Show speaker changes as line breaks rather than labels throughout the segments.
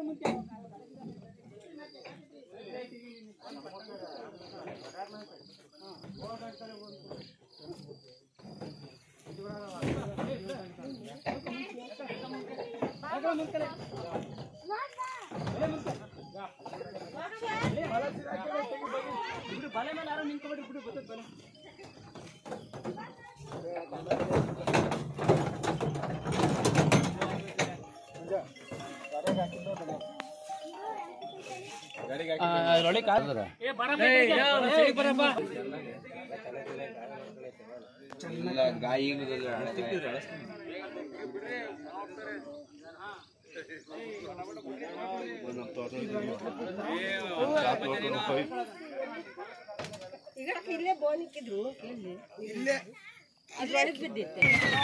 ಈಗ ಇಲ್ಲೇ ಬೋನ್ ಇಕ್ಕಿದ್ರು ಇಲ್ಲಿ ಇಲ್ಲೇ ಅದ್ರೊಳಗೆ ಬಿದ್ದಿತ್ತೆ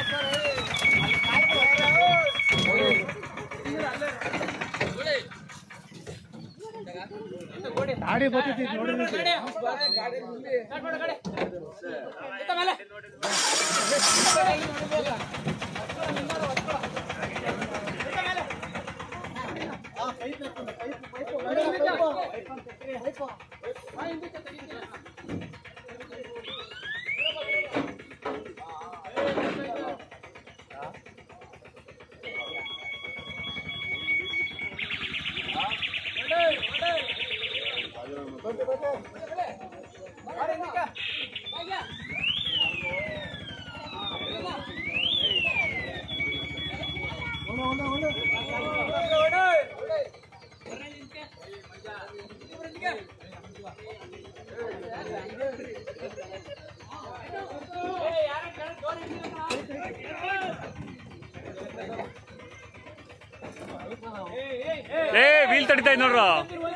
ಏ ವೀಲ್ ತಡಿತಾ ಇದ್ ನೋಡ್ರು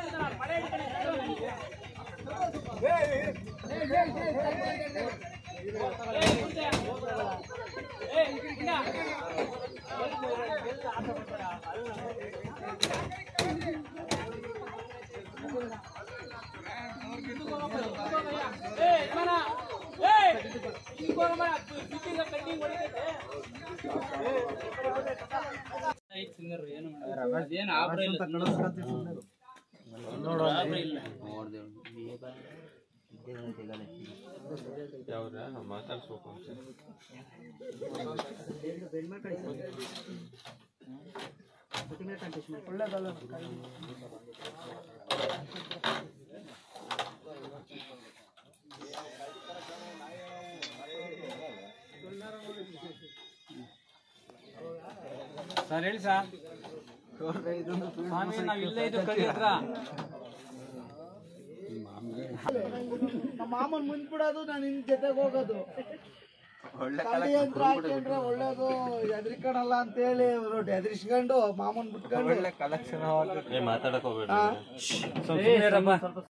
ಸರ್ ಹೇಳಿ ಸರ್ ಸ್ವಾಮಿ ನಾವ್ ಇಲ್ಲೇ ಇದು ಕರಿ ಹತ್ರ
ನಮ್ಮ ಮಾಮನ್ ಮುಂದ್ಬಿಡೋದು ನಾನು ನಿನ್ ಜೊತೆಗೆ ಹೋಗೋದು ಕಳ್ಳಿ ಯಂತ್ರ ಹಾಕ್ಯಂಡ್ರೆ ಒಳ್ಳೇದು ಎದ್ರಿಕಣಲ್ಲ ಅಂತ ಹೇಳಿ ಎದ್ರಿಸ್ಕೊಂಡು ಮಾಮನ್ ಬಿಟ್ಕೊಂಡು
ಮಾತಾಡಕ್ ಹೋಗ್ಬೇಡ
ಆ,
ಸ್ವಲ್ಪ